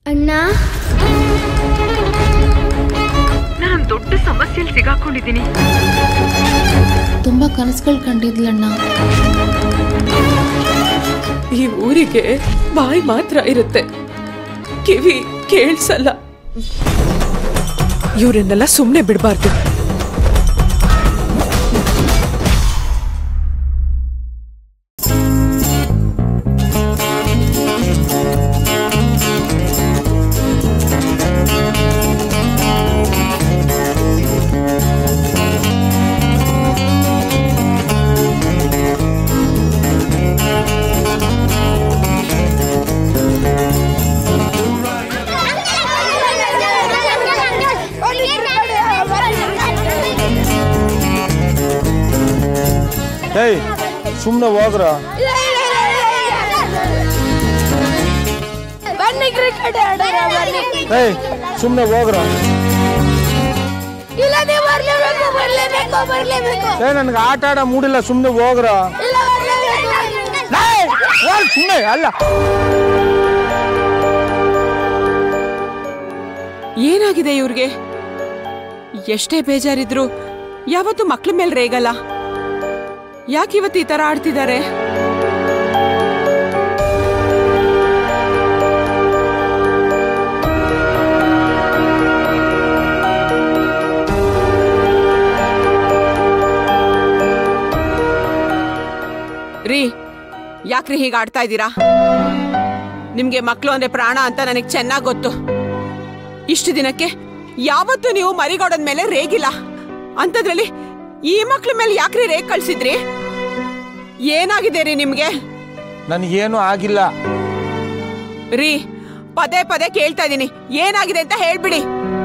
ಅಣ್ಣ ನಾನು ದೊಡ್ಡ ಸಮಸ್ಯೆಯಲ್ಲಿ ಸಿಗಾಕೊಂಡಿದ್ದೀನಿ ತುಂಬಾ ಕನಸುಗಳು ಕಂಡಿದ್ಲಣ್ಣ ಈ ಊರಿಗೆ ಬಾಯಿ ಮಾತ್ರ ಇರುತ್ತೆ ಕಿವಿ ಕೇಳ್ಸಲ್ಲ ಇವರನ್ನೆಲ್ಲ ಸುಮ್ಮನೆ ಬಿಡಬಾರ್ದು ಏಯ್ ಸುಮ್ಮನೆ ಹೋಗ್ರ ಬನ್ನಿ ಕ್ರಿಕೆಟ್ ಆಡೋಣ ಬನ್ನಿ ಏಯ್ ಸುಮ್ಮನೆ ಹೋಗ್ರ ಇಲ್ಲ ನೀವು ಬರ್ಲೇಬೇಕು ಬರ್ಲೇಬೇಕು ಬರ್ಲೇಬೇಕು ಏ ನನ್ಗೆ ಆಟ ಆಡ ಮೂಡಿಲ್ಲ ಸುಮ್ಮನೆ ಹೋಗ್ರ ಇಲ್ಲ ಬರ್ಲೇಬೇಕು ಸುಮ್ಮನೆ ಅಲ್ಲ ಏನಾಗಿದೆ ಇವ್ರಿಗೆ ಎಷ್ಟೇ ಬೇಜಾರಿದ್ರು ಯಾವತ್ತು ಮಕ್ಳ ಮೇಲೆ ರೇಗಲ್ಲ ಯಾಕಿವತ್ತು ಈ ತರ ಆಡ್ತಿದ್ದಾರೆ ರೀ ಯಾಕ್ರಿ ಹೀಗೆ ಆಡ್ತಾ ಇದ್ದೀರಾ ನಿಮ್ಗೆ ಮಕ್ಕಳು ಅಂದ್ರೆ ಪ್ರಾಣ ಅಂತ ನನಗೆ ಚೆನ್ನಾಗಿ ಗೊತ್ತು ಇಷ್ಟು ದಿನಕ್ಕೆ ಯಾವತ್ತೂ ನೀವು ಮರಿಗೌಡನ ಮೇಲೆ ರೇಗಿಲ್ಲ ಅಂಥದ್ರಲ್ಲಿ ಈ ಮಕ್ಳ ಮೇಲೆ ಯಾಕ್ರಿ ರೇಗ್ ಕಳ್ಸಿದ್ರಿ ಏನಾಗಿದೆ ರೀ ನಿಮ್ಗೆ ನನಗೇನು ಆಗಿಲ್ಲ ರೀ ಪದೇ ಪದೇ ಕೇಳ್ತಾ ಇದೀನಿ ಏನಾಗಿದೆ ಅಂತ ಹೇಳ್ಬಿಡಿ